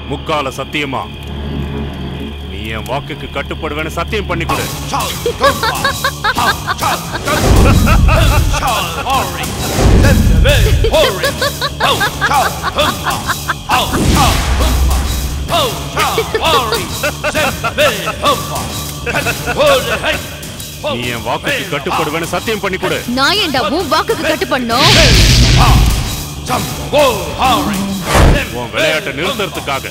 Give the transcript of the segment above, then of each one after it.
முக்கால சத்தியமா நீ என் வாக்குக்கு கட்டுப்படுவேன்னு சத்தியம் பண்ணி கொடு நீ என் வாக்குக்கு கட்டுப்படுவேன்னு சத்தியம் பண்ணி கொடு நான் ஏன்டா உன் வாக்குக்கு கட்டுப்படணும் உன் விளையாட்டை நிறுத்துறதுக்காக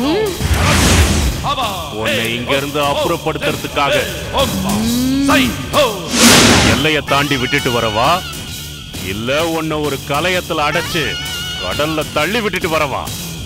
உன்னை இங்க இருந்து அப்புறப்படுத்துறதுக்காக எல்லைய தாண்டி விட்டுட்டு வரவா இல்ல உன்னை ஒரு கலையத்துல அடைச்சு கடல்ல தள்ளி விட்டுட்டு வரவா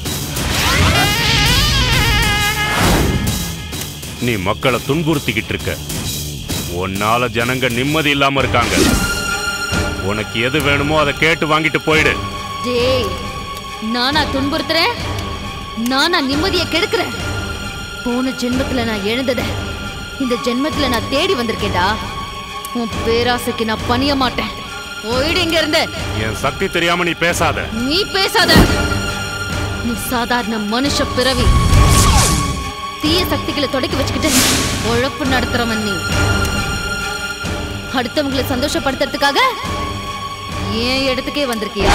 நீ மக்களை துன்புறுத்திக்கிட்டு இருக்க உன்னால ஜனங்க நிம்மதி இல்லாம இருக்காங்க உனக்கு எது வேணுமோ அதை கேட்டு வாங்கிட்டு போயிடு டேய் நானா துன்புறுத்துறேன் நானா நிம்மதியை கெடுக்கிறேன் போன ஜென்மத்துல நான் எழுந்தத இந்த ஜென்மத்துல நான் தேடி வந்திருக்கேன்டா உன் பேராசைக்கு நான் பணிய மாட்டேன் போயிடு இங்க இருந்து என் சக்தி தெரியாம நீ பேசாத நீ பேசாத நீ சாதாரண மனுஷ பிறவி தீய சக்திகளை தொடக்கி வச்சுக்கிட்டு உழப்பு நடத்துறவன் நீ அடுத்தவங்களை சந்தோஷப்படுத்துறதுக்காக ஏன் இடத்துக்கே வந்திருக்கியா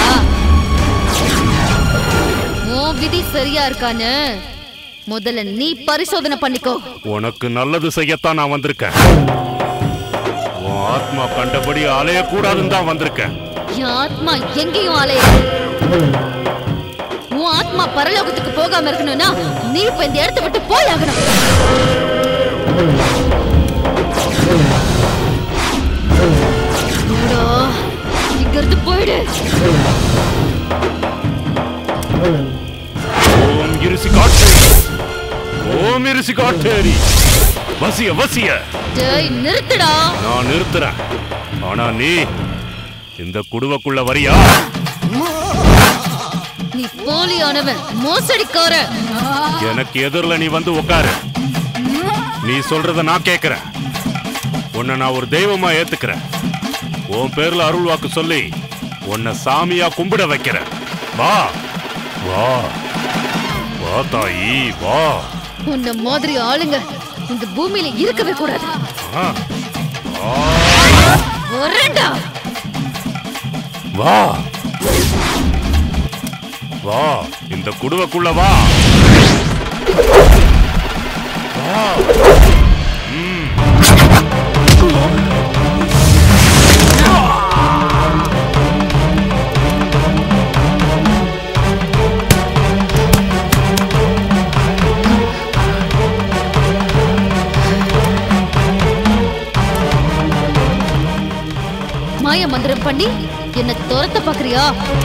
உன் விதி சரியா இருக்கான்னு முதல்ல நீ பரிசோதனை பண்ணிக்கோ உனக்கு நல்லது செய்யத்தான் நான் வந்திருக்கேன் உன் ஆத்மா கண்டபடி அலையக்கூடாதுன்னு தான் வந்திருக்கேன் என் ஆத்மா எங்கேயும் அலைய உன் ஆத்மா பரலோகத்துக்கு போகாம இருக்கணும்னா நீ இப்ப இந்த இடத்தை விட்டு போய் ஆகணும் போடா, இங்க இருந்து போயிடு ஓம் இருசி காட்டேரி ஓம் இருசி காட்டேரி வசிய வசிய டேய் நிறுத்துடா நான் நிறுத்துறேன் ஆனா நீ இந்த குடுவக்குள்ள வரியா நீ போலியானவன் மோசடிக்கார எனக்கு எதிரில் நீ வந்து உட்காரு நீ சொல்றத நான் கேட்கிறேன் உன்னை நான் ஒரு தெய்வமா ஏத்துக்கிறேன் உன் பேர்ல அருள் வாக்கு சொல்லி உன்னை சாமியா கும்பிட வைக்கிறேன் வா வா வா தாயி வா உன்ன மாதிரி ஆளுங்க இந்த பூமியில இருக்கவே கூடாது ஆ, வா, வரேன்டா வா வா இந்த குடுவக்குள்ள வா வா ம். மாய மந்திரம் பண்ணி என்ன துரத்த பாக்குறியா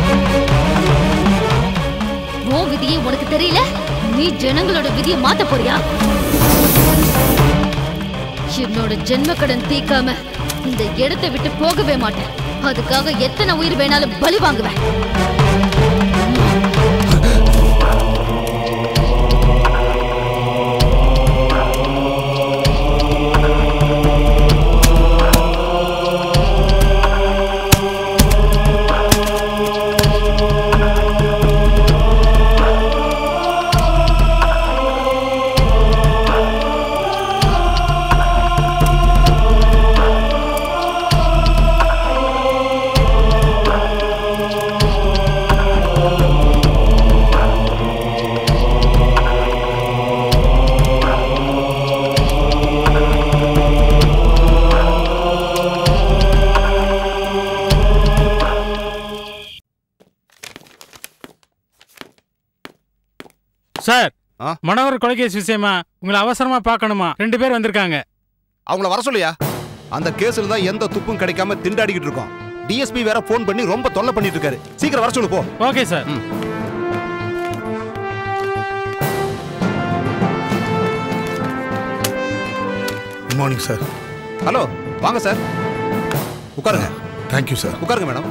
உன் விதியே உனக்கு தெரியல நீ ஜனங்களோட விதியை மாத்த போறியா என்னோட ஜென்ம கடன் தீக்காம இந்த இடத்தை விட்டு போகவே மாட்டேன் அதுக்காக எத்தனை உயிர் வேணாலும் பலி வாங்குவேன் சார் ஆ? மனோகர் கொலைகேஸ் விஷயமா உங்களை அவசரமா பார்க்கணுமா ரெண்டு பேர் வந்திருக்காங்க அவங்கள வர சொல்லியா அந்த கேஸ்ல தான் எந்த துப்பும் கிடைக்காம திண்டாடிக்கிட்டு இருக்கோம் டிஎஸ்பி வேற ஃபோன் பண்ணி ரொம்ப தொல்லை பண்ணிட்டு இருக்காரு சீக்கிரம் வர சொல்லு போ okay sir good morning sir hello வாங்க சார் உட்காருங்க தேங்க்யூ சார் உட்காருங்க மேடம்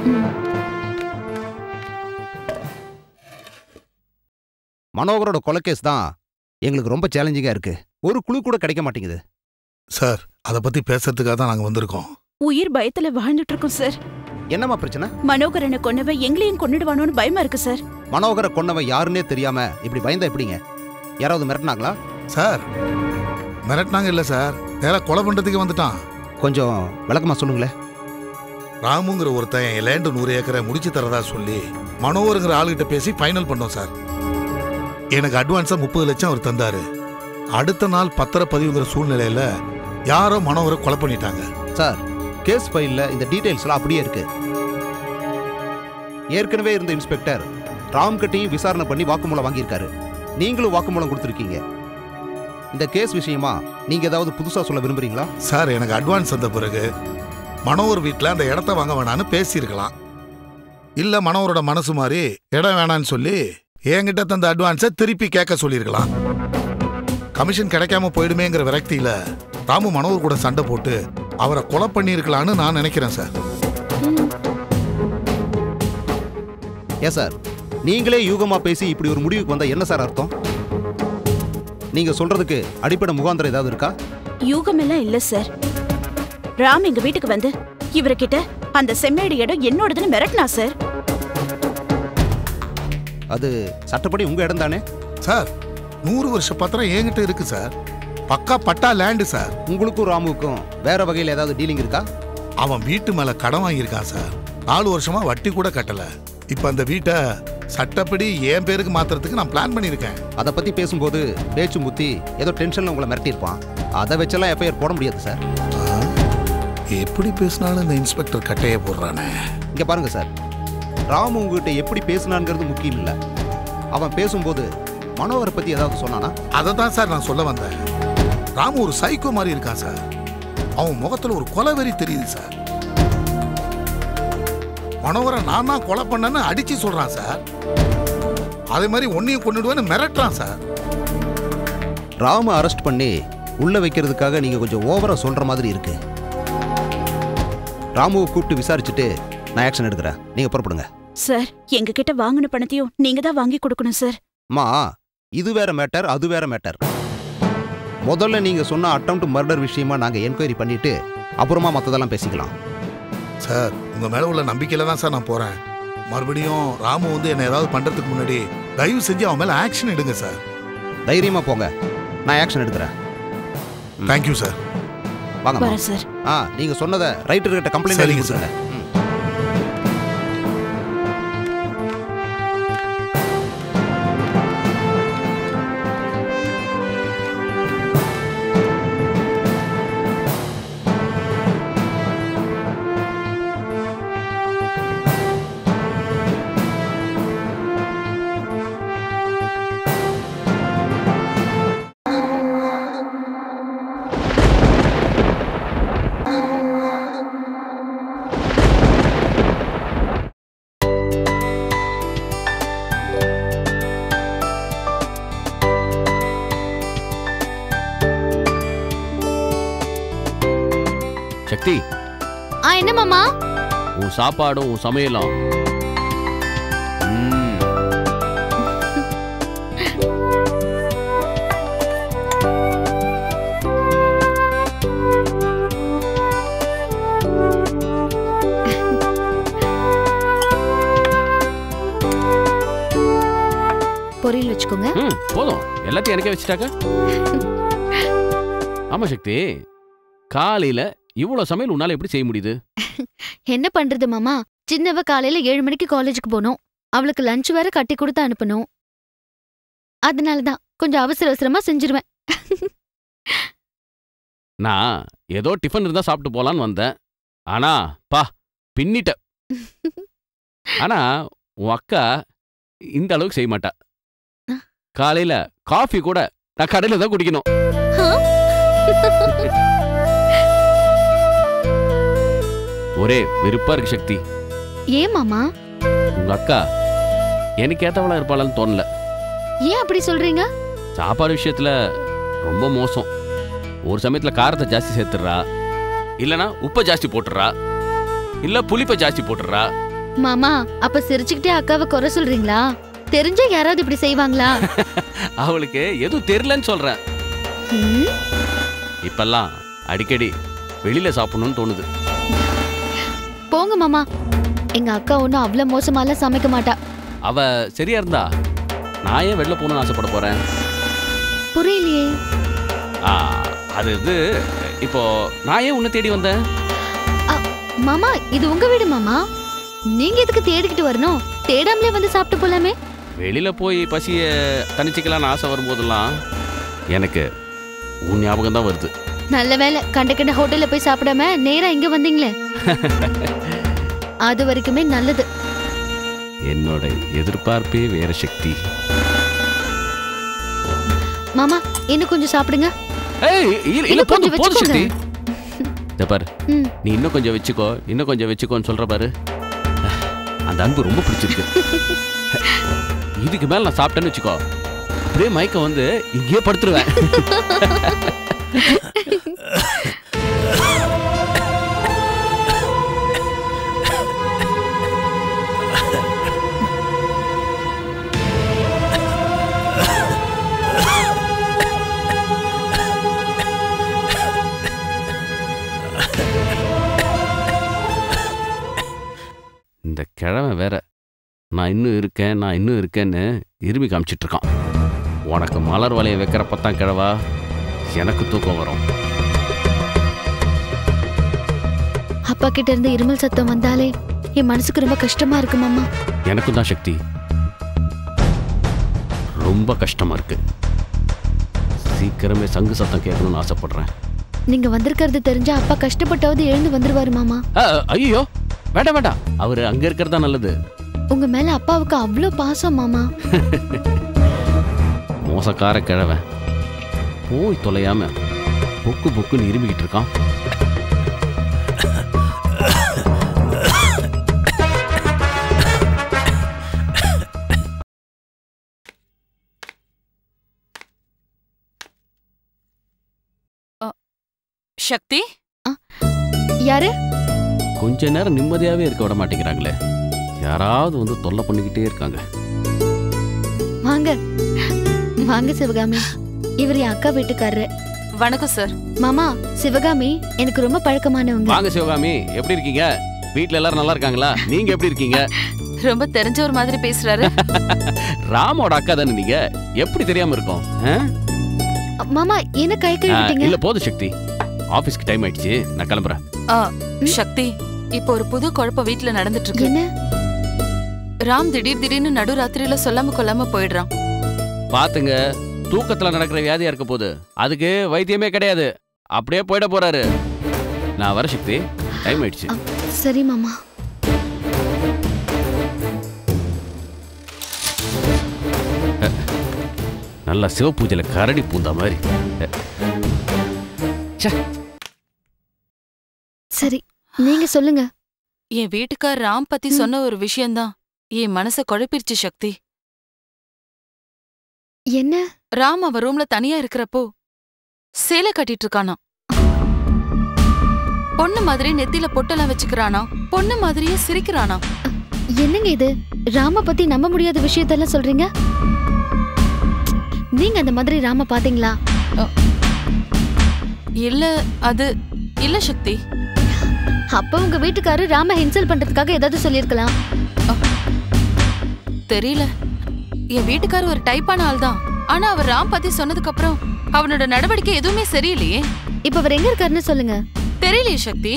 மனோகரோட கொலைகேஸ் தான் எங்களுக்கு ரொம்ப சேலஞ்சிங்கா இருக்கு ஒரு குழு கூட கிடைக்க மாட்டேங்குது சார் அதை பத்தி பேசுறதுக்காக தான் நாங்க வந்திருக்கோம் உயிர் பயத்துல வாழ்ந்துட்டு இருக்கோம் சார் என்னம்மா பிரச்சனை மனோகரனை கொன்னவன் எங்களையும் கொன்னுடுவானோன்னு பயமா இருக்கு சார் மனோகரை கொன்னவன் யாருன்னே தெரியாம இப்படி பயந்தா எப்படிங்க யாராவது மிரட்டினாங்களா சார் மிரட்டினாங்க இல்லை சார் நேராக கொலை பண்ணுறதுக்கு வந்துட்டான் கொஞ்சம் விளக்கமா சொல்லுங்களேன் ராமுங்கிற ஒருத்தன் என் லேண்டு நூறு ஏக்கரை முடிச்சு தரதா சொல்லி மனோவருங்கிற ஆளுகிட்ட பேசி ஃபைனல் பண்ணோம் சார் எனக்கு அட்வான்ஸாக முப்பது லட்சம் அவர் தந்தாரு அடுத்த நாள் பத்திரப்பதிவுங்கிற சூழ்நிலையில யாரோ மனோவரை கொலை பண்ணிட்டாங்க சார் கேஸ் ஃபைலில் இந்த டீடைல்ஸ்லாம் அப்படியே இருக்கு ஏற்கனவே இருந்த இன்ஸ்பெக்டர் ராம்கிட்டையும் விசாரணை பண்ணி வாக்குமூலம் வாங்கியிருக்காரு நீங்களும் வாக்குமூலம் கொடுத்துருக்கீங்க இந்த கேஸ் விஷயமா நீங்க ஏதாவது புதுசா சொல்ல விரும்புறீங்களா சார் எனக்கு அட்வான்ஸ் தந்த பிறகு மனோவர் வீட்டில் அந்த இடத்த வாங்க வேணான்னு பேசியிருக்கலாம் இல்லை மனோவரோட மனசு மாதிரி இடம் வேணான்னு சொல்லி என்கிட்ட தந்த அட்வான்ஸை திருப்பி கேட்க சொல்லியிருக்கலாம் கமிஷன் கிடைக்காம போயிடுமேங்கிற விரக்தியில ராமு மனோவர் கூட சண்டை போட்டு அவரை கொலை பண்ணியிருக்கலான்னு நான் நினைக்கிறேன் சார் ஏன் சார் நீங்களே யூகமா பேசி இப்படி ஒரு முடிவுக்கு வந்தா என்ன சார் அர்த்தம் நீங்க சொல்றதுக்கு அடிப்படை முகாந்திரம் ஏதாவது இருக்கா யூகமெல்லாம் இல்ல சார் ராம் எங்க வீட்டுக்கு வந்து இவர்கிட்ட அந்த செம்மேடு இடம் என்னோடதுன்னு மிரட்டினா சார் அது சட்டப்படி உங்க இடம் தானே சார் நூறு வருஷ பத்திரம் என்கிட்ட இருக்கு சார் பக்கா பட்டா லேண்டு சார் உங்களுக்கும் ராமுவுக்கும் வேற வகையில் ஏதாவது டீலிங் இருக்கா அவன் வீட்டு மேல கடன் வாங்கியிருக்கான் சார் நாலு வருஷமா வட்டி கூட கட்டல இப்ப அந்த வீட்டை சட்டப்படி என் பேருக்கு மாத்துறதுக்கு நான் பிளான் பண்ணியிருக்கேன் அதை பத்தி பேசும்போது பேச்சு முத்தி ஏதோ டென்ஷன்ல உங்களை மிரட்டியிருப்பான் அதை வச்செல்லாம் எஃப்ஐஆர் போட முடியாது சார் ஆ, எப்படி பேசினாலும் இந்த இன்ஸ்பெக்டர் கட்டையை போடுறானே இங்க பாருங்க சார் ராமு உங்ககிட்ட எப்படி பேசினான்ங்கிறது முக்கியம் இல்லை அவன் பேசும்போது மனோகரை பத்தி ஏதாவது சொன்னானா அதை தான் சார் நான் சொல்ல வந்தேன் ராமு ஒரு சைக்கோ மாதிரி இருக்கான் சார் அவன் முகத்துல ஒரு கொலை வெறி தெரியுது சார் மனோகரை நான் தான் கொலை பண்ணேன்னு அடிச்சு சொல்றான் சார் அதே மாதிரி ஒன்னையும் கொண்டுடுவேன்னு மிரட்டுறான் சார் ராம அரெஸ்ட் பண்ணி உள்ள வைக்கிறதுக்காக நீங்க கொஞ்சம் ஓவரா சொல்ற மாதிரி இருக்கு ராமுவை கூப்பிட்டு விசாரிச்சுட்டு நான் ஆக்ஷன் எடுக்கிறேன் நீங்க புறப்படுங்க சார் எங்க கிட்ட வாங்கின பணத்தையும் நீங்க தான் வாங்கி கொடுக்கணும் சார் அம்மா இது வேற மேட்டர் அது வேற மேட்டர் முதல்ல நீங்க சொன்ன அட்டம் மர்டர் விஷயமா நாங்க என்கொயரி பண்ணிட்டு அப்புறமா மத்ததெல்லாம் பேசிக்கலாம் சார் உங்க மேல உள்ள நம்பிக்கையில தான் சார் நான் போறேன் மறுபடியும் ராமு வந்து என்ன ஏதாவது பண்றதுக்கு முன்னாடி தயவு செஞ்சு அவன் மேல ஆக்ஷன் எடுங்க சார் தைரியமா போங்க நான் ஆக்ஷன் எடுக்கிறேன் தேங்க்யூ சார் வாங்க வரேன் சார் ஆ நீங்க சொன்னதை ரைட்டர் கிட்ட கம்ப்ளைண்ட் எழுதி சரிங்க கொடுத்துருங்க ம். சக்தி ஆ என்ன மாமா உன் சாப்பாடும் உன் சமையலும் ம், பொரியல் வச்சுக்கோங்க ம், போதும் எல்லாத்தையும் எனக்கே வச்சுட்டாக்க ஆமா சக்தி காலையில இவ்வளவு சமையல் உன்னால எப்படி செய்ய முடியுது என்ன பண்றது மாமா சின்னவ காலையில ஏழு மணிக்கு காலேஜுக்கு போகணும் அவளுக்கு லஞ்ச் வேற கட்டி கொடுத்து அனுப்பணும் அதனாலதான் கொஞ்சம் அவசர அவசரமா செஞ்சிருவேன் நான் ஏதோ டிஃபன் இருந்தா சாப்பிட்டு போலான்னு வந்தேன் ஆனா பா பின்னிட்ட ஆனா உன் அக்கா இந்த அளவுக்கு செய்ய மாட்டா காலையில காஃபி கூட நான் கடையில தான் குடிக்கணும் ஆ? ஒரே வெறுப்பா இருக்கு சக்தி ஏன் மாமா உங்க அக்கா எனக்கு ஏத்தவளா இருப்பாளான்னு தோணல ஏன் அப்படி சொல்றீங்க சாப்பாடு விஷயத்துல ரொம்ப மோசம் ஒரு சமயத்துல காரத்தை ஜாஸ்தி சேர்த்துடுறா இல்லனா உப்பை ஜாஸ்தி போட்டுடுறா இல்ல புளிப்பை ஜாஸ்தி போட்டுடுறா மாமா அப்ப சிரிச்சுக்கிட்டே அக்காவை குறை சொல்றீங்களா தெரிஞ்ச யாராவது இப்படி செய்வாங்களா அவளுக்கு எதுவும் தெரியலன்னு சொல்றேன் ம், இப்பெல்லாம் அடிக்கடி வெளியில சாப்பிடணும்னு தோணுது போங்க மாமா எங்க அக்கா ஒன்றும் அவ்வளோ மோசமாலாம் சமைக்க மாட்டா அவ சரியா இருந்தா நான் ஏன் வெளில போகணும்னு ஆசைப்பட போறேன் புரியலையே ஆ, அது இது இப்போ நான் ஏன் உன்னை தேடி வந்தேன் அ, மாமா இது உங்க வீடு மாமா நீங்க எதுக்கு தேடிக்கிட்டு வரணும் தேடாமலே வந்து சாப்பிட்டு போலாமே வெளியில போய் பசிய தனிச்சிக்கலாம்னு ஆசை வரும்போதெல்லாம் எனக்கு உன் ஞாபகம் தான் வருது நல்ல வேளை கண்ட கண்ட ஹோட்டல்ல போய் சாப்பிடாம நேரா இங்க வந்தீங்களே அது வரைக்குமே நல்லது என்னோட எதிர்பார்ப்பே வேற சக்தி மாமா இன்னும் கொஞ்சம் சாப்பிடுங்க ஏய் இல்ல- இல்ல இன்னும் போதும் கொஞ்சம் போதும் சக்தி வச்சுக்கோங்க. இத பாரு ம். நீ இன்னும் கொஞ்சம் வச்சுக்கோ இன்னும் கொஞ்சம் வச்சுக்கோன்னு சொல்ற பாரு அந்த அன்பு ரொம்ப பிடிச்சிருக்கு இதுக்கு மேல நான் சாப்பிட்டேன்னு வச்சுக்கோ அப்படியே மயக்கம் வந்து இங்கேயே படுத்துருவேன் இந்த கிழமை வேற நான் இன்னும் இருக்கேன் நான் இன்னும் இருக்கேன்னு இருமி காமிச்சிட்டு இருக்கான் உனக்கு மலர் வலையை வைக்கிறப்ப தான் கிழவா எனக்கு தூக்கம் வரும் அப்பா கிட்ட இருந்து இருமல் சத்தம் வந்தாலே என் மனசுக்கு ரொம்ப கஷ்டமா இருக்கு மாமா எனக்கும் தான் சக்தி ரொம்ப கஷ்டமா இருக்கு சீக்கிரமே சங்கு சத்தம் கேட்கணும்னு ஆசைப்படுறேன் நீங்க வந்திருக்கிறது தெரிஞ்சா அப்பா கஷ்டப்பட்டாவது எழுந்து வந்துருவாரு மாமா ஐயோ வேண்டாம் வேண்டாம் அவர் அங்க இருக்கிறது தான் நல்லது உங்க மேல அப்பாவுக்கு அவ்வளோ பாசம் மாமா மோசக்கார கிழவன் போய் தொலையாம பொக்கு பொக்குன்னு இருமிக்கிட்டு இருக்கான் சக்தி யாரு கொஞ்ச நேரம் நிம்மதியாவே இருக்க விட மாட்டேங்கிறாங்களே யாராவது வந்து தொல்லை பண்ணிக்கிட்டே இருக்காங்க வாங்க வாங்க சிவகாமி இவர் என் அக்கா வீட்டுக்காரரு வணக்கம் சார் மாமா சிவகாமி எனக்கு ரொம்ப பழக்கமானவங்க வாங்க சிவகாமி எப்படி இருக்கீங்க வீட்ல எல்லாரும் நல்லா இருக்காங்களா நீங்க எப்படி இருக்கீங்க ரொம்ப தெரிஞ்ச ஒரு மாதிரி பேசுறாரு ராமோட அக்கா தானே நீங்க எப்படி தெரியாம இருக்கும் ஆ? மாமா என்ன கை ஆ, கழுவிட்டீங்க இல்ல போதும் சக்தி ஆபீஸ்க்கு டைம் ஆயிடுச்சு நான் கிளம்புறேன் சக்தி இப்போ ஒரு புது குழப்பம் வீட்ல நடந்துட்டு இருக்கு என்ன ராம் திடீர் திடீர்னு நடுராத்திரியில சொல்லாம கொல்லாம போயிடுறான் பாத்துங்க தூக்கத்துல நடக்கிற வியாதியா இருக்க போது அதுக்கு வைத்தியமே கிடையாது அப்படியே போயிட போறாரு நான் வர சக்தி டைம் ஆயிடுச்சு அ, சரி மாமா நல்லா சிவபூஜையில கரடி பூந்தா மாதிரி சரி நீங்க சொல்லுங்க என் வீட்டுக்கார் ராம் பத்தி சொன்ன ஒரு விஷயம்தான் என் மனச குழப்பிருச்சு சக்தி என்ன ராம் அவ ரூம்ல தனியா இருக்கிறப்போ சேலை கட்டிட்டு இருக்கானா பொண்ணு மாதிரி நெத்தில பொட்டெல்லாம் வச்சுக்கிறானா பொண்ணு மாதிரியே சிரிக்கிறானா என்னங்க இது ராம பத்தி நம்ப முடியாத விஷயத்தெல்லாம் சொல்றீங்க நீங்க அந்த மாதிரி ராம பாத்தீங்களா இல்ல அது இல்ல சக்தி அப்ப உங்க வீட்டுக்காரரு ராம ஹின்சல் பண்றதுக்காக ஏதாவது சொல்லிருக்கலாம் தெரியல என் வீட்டுக்கார் ஒரு டைப்பான ஆள் தான் ஆனா அவர் ராம் பத்தி சொன்னதுக்கு அப்புறம் அவனோட நடவடிக்கை எதுவுமே சரியில்லையே இப்ப அவர் எங்க இருக்காருன்னு சொல்லுங்க தெரியலையே சக்தி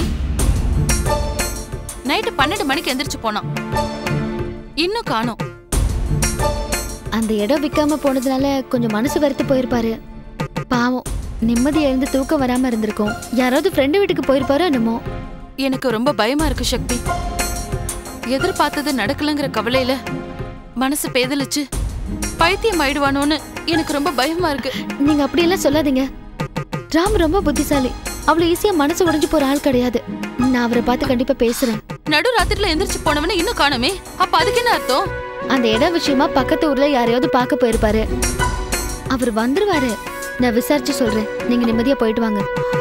நைட்டு பன்னெண்டு மணிக்கு எந்திரிச்சு போனான் இன்னும் காணோம் அந்த இடம் விக்காம போனதுனால கொஞ்சம் மனசு வெறுத்து போயிருப்பாரு பாவம் நிம்மதி எழுந்து தூக்கம் வராம இருந்திருக்கும் யாராவது ஃப்ரெண்டு வீட்டுக்கு போயிருப்பாரோ என்னமோ எனக்கு ரொம்ப பயமா இருக்கு சக்தி எதிர்பார்த்தது நடக்கலங்கிற கவலையில மனசு பேதலிச்சு பைத்தியம் ஆயிடுவானோன்னு எனக்கு ரொம்ப பயமா இருக்கு நீங்க அப்படியெல்லாம் சொல்லாதீங்க ராம் ரொம்ப புத்திசாலி அவ்வளவு ஈஸியா மனசு உடைஞ்சு போற ஆள் கிடையாது நான் அவரை பார்த்து கண்டிப்பா பேசுறேன் நடு ராத்திரில எந்திரிச்சு போனவன இன்னும் காணுமே அப்ப அதுக்கு என்ன அர்த்தம் அந்த இடம் விஷயமா பக்கத்து ஊர்ல யாரையாவது பார்க்க போயிருப்பாரு அவர் வந்துருவாரு நான் விசாரிச்சு சொல்றேன் நீங்க நிம்மதியா போயிட்டு வாங்க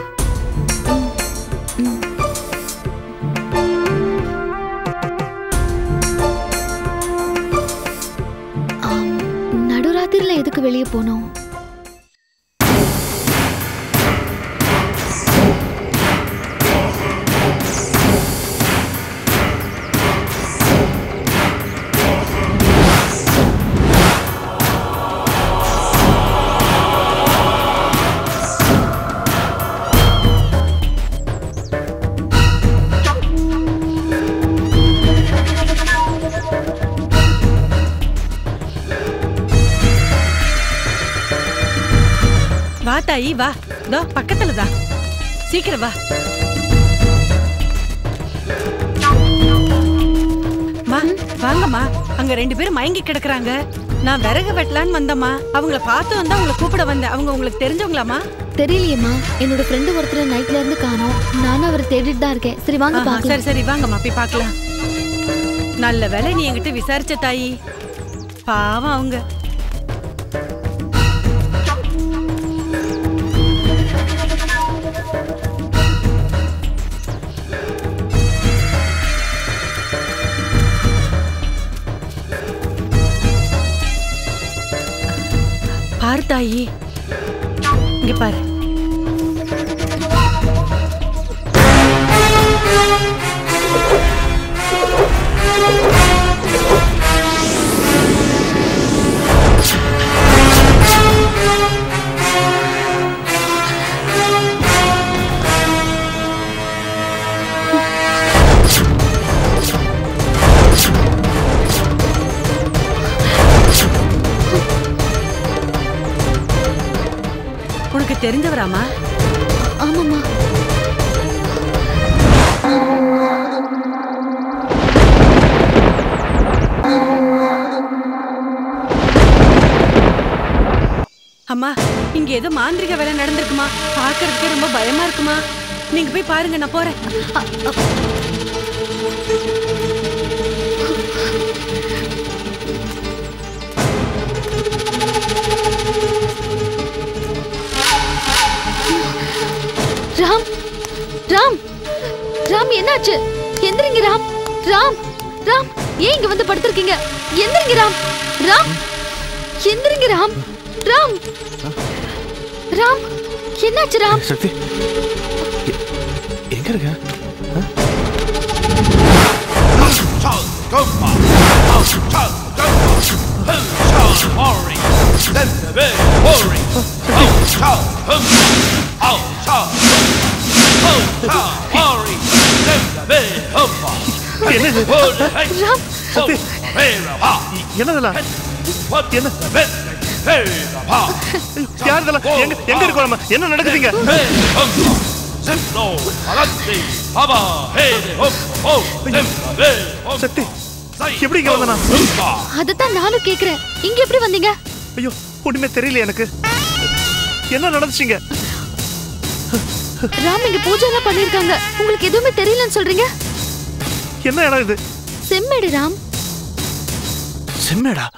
ம், ம். ஆம், நடுராத்திரில எதுக்கு வெளியே போனோம் வா தாயி வா இதோ பக்கத்துல தான் சீக்கிரம் வா மா வாங்கம்மா அங்க ரெண்டு பேரும் மயங்கி கிடக்குறாங்க நான் விறகு வெட்டலான்னு வந்தம்மா அவங்கள பார்த்து வந்தா உங்களை கூப்பிட வந்தேன் அவங்க உங்களுக்கு தெரிஞ்சவங்களாமா தெரியலையேம்மா என்னோட ஃப்ரெண்டு ஒருத்தர் நைட்ல இருந்து காணோம் நானும் அவரை தேடிட்டு தான் இருக்கேன் சரி வாங்க ஆஹா, பாக்கலாம் சரி சரி வாங்கம்மா போய் பார்க்கலாம் நல்ல வேளை நீ என்கிட்ட விசாரிச்ச தாயி பாவம் அவங்க பாரு தாயி இங்க பாரு உனக்கு தெரிஞ்சவராமா ஆமாம்மா அம்மா இங்க ஏதோ மாந்திரிக வேலை நடந்திருக்குமா பார்க்கறதுக்கே ரொம்ப பயமா இருக்குமா நீங்க போய் பாருங்க நான் போறேன் ராம் ராம் ராம் என்னாச்சு எந்திரிங்க ராம் ராம் ராம் ஏன் இங்க வந்து படுத்திருக்கீங்க எந்திரிங்க ராம் ராம் எந்திரிங்க ராம் ராம் ராம் என்னாச்சு ராம் சக்தி எ- எங்க இருக்க என்னது ராம் சக்தி என்னதெல்லாம் என்ன யார் இதெல்லாம் எங்க எங்க இருக்கோம் நம்ம என்ன நடக்குதுங்க சக்தி எப்படி இங்க வந்தனா அதத்தான் நானும் கேக்குறேன் இங்க எப்படி வந்தீங்க ஐயோ ஒண்ணுமே தெரியல எனக்கு என்ன நடந்துச்சுங்க ராம் இங்க பூஜை எல்லாம் பண்ணிருக்காங்க உங்களுக்கு எதுவுமே தெரியலன்னு சொல்றீங்க என்ன இடம் இது செம்மேடு ராம் செம்மேடா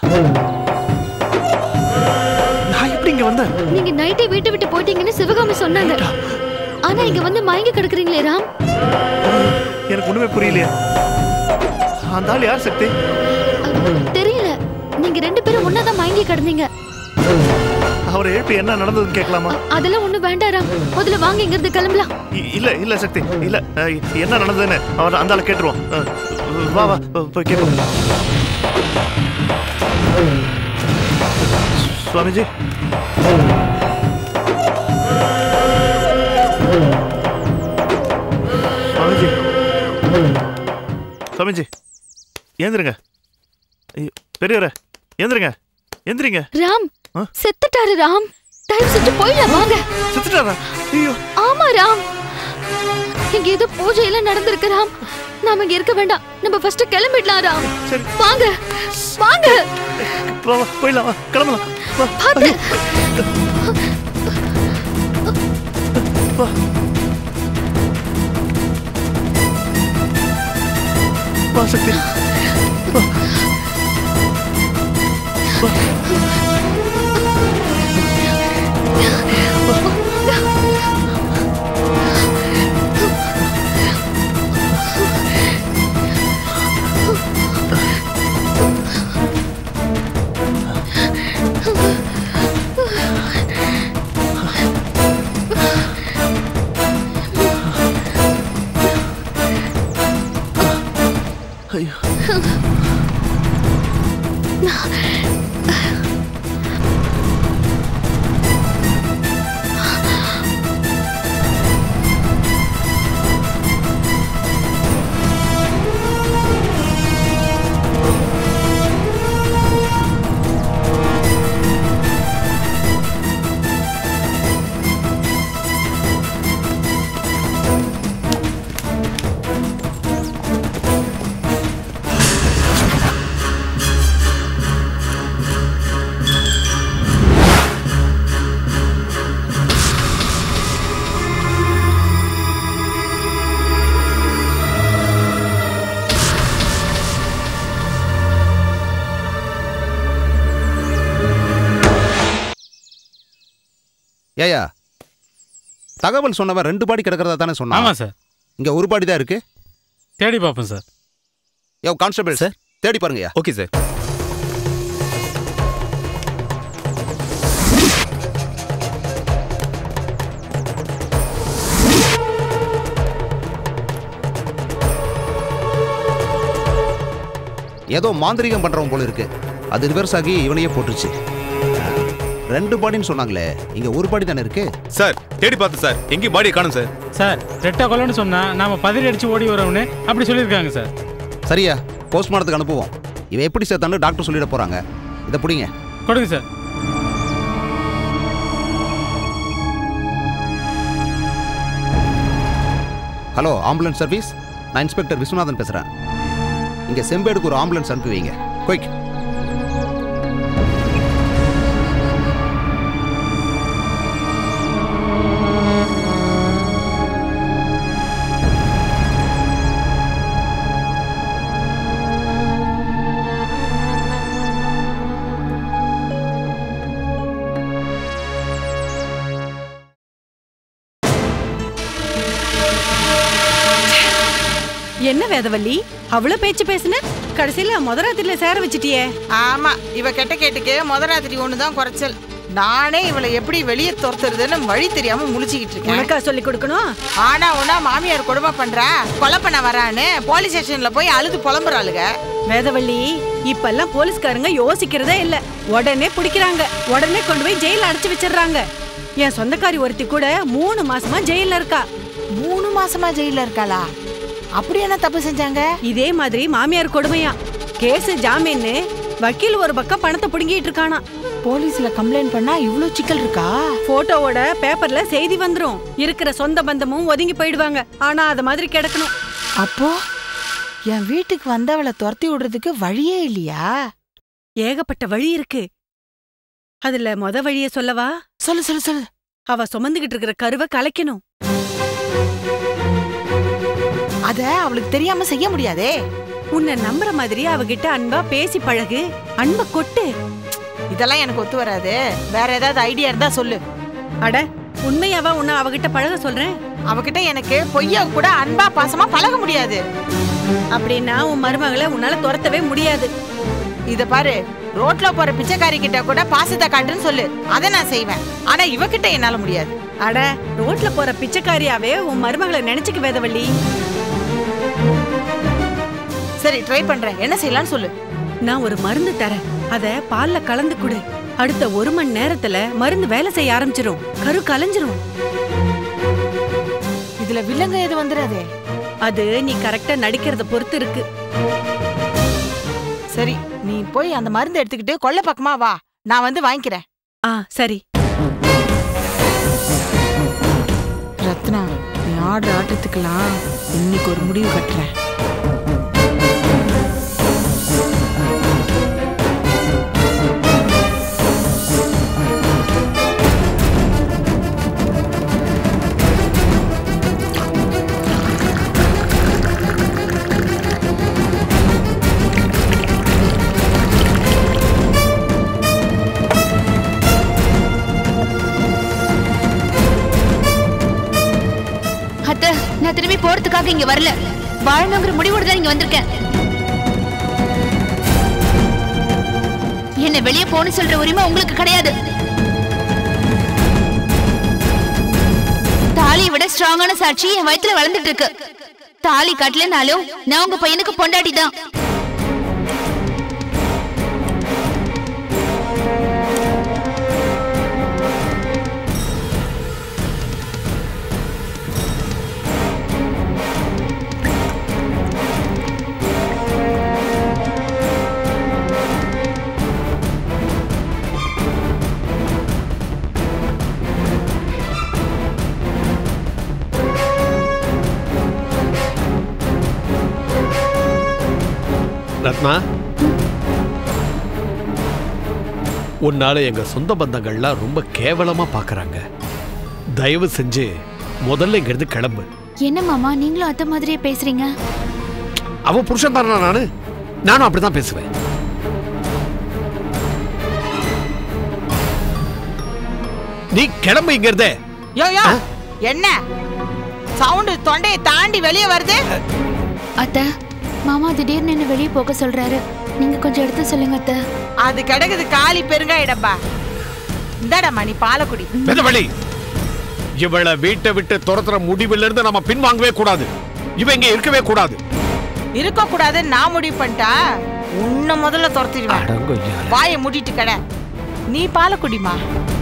நான் எப்படி இங்க வந்தேன் நீங்க நைட்டே வீட்டை விட்டு போயிட்டீங்கன்னு சிவகாமி சொன்னாங்க ஆனா இங்க வந்து மயங்கி கிடக்குறீங்களே ராம் எனக்கு ஒண்ணுமே புரியலையே அந்த ஆள் யார் சக்தி அஹ், தெரியல நீங்க ரெண்டு பேரும் ஒன்னாதான் மயங்கி கிடந்தீங்க அவரை எழுப்பி என்ன நடந்ததுன்னு கேட்கலாமா அதெல்லாம் ஒண்ணு வேண்டாம் ராம் முதல்ல வாங்க இங்க இருந்து கிளம்பலாம் இ- இல்ல இல்ல சக்தி இல்ல அஹ், என்ன நடந்ததுன்னு அவர் அந்த ஆளை கேட்டுருவோம் அஹ், வா வா போ- போய் கேட்போம் சுவாமிஜி சுவாமிஜி சுவாமிஜி ஏந்திருங்க ஐயோ, பெரியவரே ஏந்திருங்க எந்திரிங்க ராம் ஆ? செத்துட்டாரு ராம் டைம் செத்து போயிடலாம் வாங்க செத்துட்டாரா ஐயோ ஆமா ராம் இங்க ஏதோ பூஜை எல்லாம் நடந்திருக்கு ராம் நாம இங்க இருக்க வேண்டாம் நம்ம ஃபர்ஸ்ட் கிளம்பிடலாம் ராம் சரி வாங்க வாங்க வா வா போயிடலாம் வா கிளம்பலாம் வா பாத்து வா வா சக்தி வா வா ஐயோ ஏயா தகவல் சொன்னவன் ரெண்டு பாடி கிடக்கிறதா தானே சொன்னான் ஆமா சார் இங்க ஒரு பாடி தான் இருக்கு தேடி பார்ப்போம் சார் யோ கான்ஸ்டபிள் சார். தேடி பாருங்கய்யா ஓகே சார் ஏதோ மாந்திரீகம் பண்றவன் போல இருக்கு அது ரிவர்ஸ் ஆகி இவனையே போட்டுருச்சு ரெண்டு பாடின்னு சொன்னாங்களே இங்க ஒரு பாடி தானே இருக்கு சார் தேடி பார்த்து சார் எங்கேயும் பாடியை காணும் சார் சார் ரெட்டை கொலைன்னு சொன்னா நாம பதறி அடிச்சு ஓடி வரோம்னு அப்படி சொல்லியிருக்காங்க சார் சரியா போஸ்ட்மார்ட்டத்துக்கு அனுப்புவோம் இவன் எப்படி சேர்த்தான்னு டாக்டர் சொல்லிட போறாங்க இதை பிடிங்க கொடுங்க சார் ஹலோ ஆம்புலன்ஸ் சர்வீஸ் நான் இன்ஸ்பெக்டர் விஸ்வநாதன் பேசுறேன் இங்க செம்பேடுக்கு ஒரு ஆம்புலன்ஸ் அனுப்பி வைங்க குயிக் என்ன வேதவள்ளி அவ்வளவு பேச்சு பேசுன கடைசியில முதராத்திரில சேர வச்சிட்டியே ஆமா இவ கெட்ட கேட்டுக்கு முத ராத்திரி ஒண்ணுதான் குறைச்சல் நானே இவளை எப்படி வெளியே துரத்துறதுன்னு வழி தெரியாம முழிச்சுக்கிட்டு இருக்கேன் உனக்கா சொல்லி கொடுக்கணும் ஆனா உனா மாமியார் கொடுமை பண்றா கொலை பண்ண வரான்னு போலீஸ் ஸ்டேஷன்ல போய் அழுது புலம்புறாளுக வேதவள்ளி இப்பெல்லாம் போலீஸ்காரங்க யோசிக்கிறதே இல்ல உடனே பிடிக்கிறாங்க உடனே கொண்டு போய் ஜெயில அடைச்சு வச்சிடுறாங்க என் சொந்தக்காரி ஒருத்தி கூட மூணு மாசமா ஜெயில இருக்கா மூணு மாசமா ஜெயில இருக்காளா அப்படி என்ன தப்பு செஞ்சாங்க இதே மாதிரி மாமியார் கொடுமையா கேஸ் ஜாமீன்னு வக்கீல் ஒரு பக்கம் பணத்தை புடுங்கிட்டு இருக்கானா போலீஸ்ல கம்ப்ளைண்ட் பண்ணா இவ்ளோ சிக்கல் இருக்கா போட்டோவோட பேப்பர்ல செய்தி வந்துரும் இருக்கிற சொந்த பந்தமும் ஒதுங்கி போயிடுவாங்க ஆனா அத மாதிரி கிடக்கணும் அப்போ என் வீட்டுக்கு வந்தவளை துரத்தி விடுறதுக்கு வழியே இல்லையா ஏகப்பட்ட வழி இருக்கு அதுல மொத வழிய சொல்லவா சொல்லு சொல்லு சொல்லு அவ சுமந்துகிட்டு இருக்கிற கருவை கலைக்கணும் அத அவளுக்கு தெரியாம செய்ய முடியாதே உன்னை நம்புற மாதிரி அவகிட்ட அன்பா பேசி பழகு அன்பை கொட்டு இதெல்லாம் எனக்கு ஒத்து வராது வேற ஏதாவது ஐடியா இருந்தா சொல்லு அட உண்மையாவா உன்னை அவகிட்ட பழக சொல்றேன் அவகிட்ட எனக்கு பொய்யா கூட அன்பா பாசமா பழக முடியாது அப்படின்னா உன் மருமகளை உன்னால துரத்தவே முடியாது இத பாரு ரோட்ல போற பிச்சைக்காரி கிட்ட கூட பாசத்தை காட்டுன்னு சொல்லு அதை நான் செய்வேன் ஆனா இவகிட்ட என்னால முடியாது அட ரோட்ல போற பிச்சைக்காரியாவே உன் மருமகளை நினைச்சுக்க வேதவள்ளி சரி ட்ரை பண்றேன் என்ன செய்யலாம்னு சொல்லு நான் ஒரு மருந்து தரேன் அத பால்ல கலந்து கொடு அடுத்த ஒரு மணி நேரத்துல மருந்து வேலை செய்ய ஆரம்பிச்சிரும் கரு கலைஞ்சிரும் இதுல வில்லங்க எது வந்துடாதே அது நீ கரெக்டா நடிக்கிறத பொறுத்து இருக்கு சரி நீ போய் அந்த மருந்து எடுத்துக்கிட்டு கொல்ல பக்கமா வா நான் வந்து வாங்கிக்கிறேன் ஆ சரி ரத்னா நீ ஆடுற ஆட்டத்துக்கெல்லாம் இன்னைக்கு ஒரு முடிவு கட்டுறேன் அத்தை நான் திரும்பி போறதுக்காக இங்க வரல வாழணுங்கிற முடிவோட தான் இங்க வந்திருக்கேன் என்ன வெளியே போன்னு சொல்ற உரிமை உங்களுக்கு கிடையாது தாலியை விட ஸ்ட்ராங்கான சாட்சி என் வயித்துல வளர்ந்துட்டு இருக்கு தாலி கட்டலனாலும் நான் உங்க பையனுக்கு பொண்டாட்டி தான் ரத்னா உன்னால எங்க சொந்த பந்தங்கள்லாம் ரொம்ப கேவலமா பாக்குறாங்க தயவு செஞ்சு முதல்ல இங்க இருந்து கிளம்பு என்ன மாமா நீங்களும் அத்தை மாதிரியே பேசுறீங்க அவ புருஷன் தானா நானு நானும் அப்படிதான் பேசுவேன் நீ கிளம்பு இங்க இருந்தே யோ யோ என்ன சவுண்டு தொண்டையை தாண்டி வெளியே வருது அத்தை மாமா திடீர்னு என்ன வெளியே போக சொல்றாரு நீங்க கொஞ்சம் எடுத்து சொல்லுங்க அத்தை அது கிடக்குது காலி பெருங்காய டப்பா இந்தாடம்மா நீ பாலக்குடி வெதவழி இவளை வீட்டை விட்டு துரத்துற முடிவுல இருந்து நம்ம பின்வாங்கவே கூடாது இவ இங்க இருக்கவே கூடாது இருக்க கூடாதுன்னு நான் முடிவு பண்ணிட்டா உன்னை முதல்ல துரத்திடுவேன் அடங்கொய்யா வாயை மூடிட்டு கடை நீ பாலக்குடிமா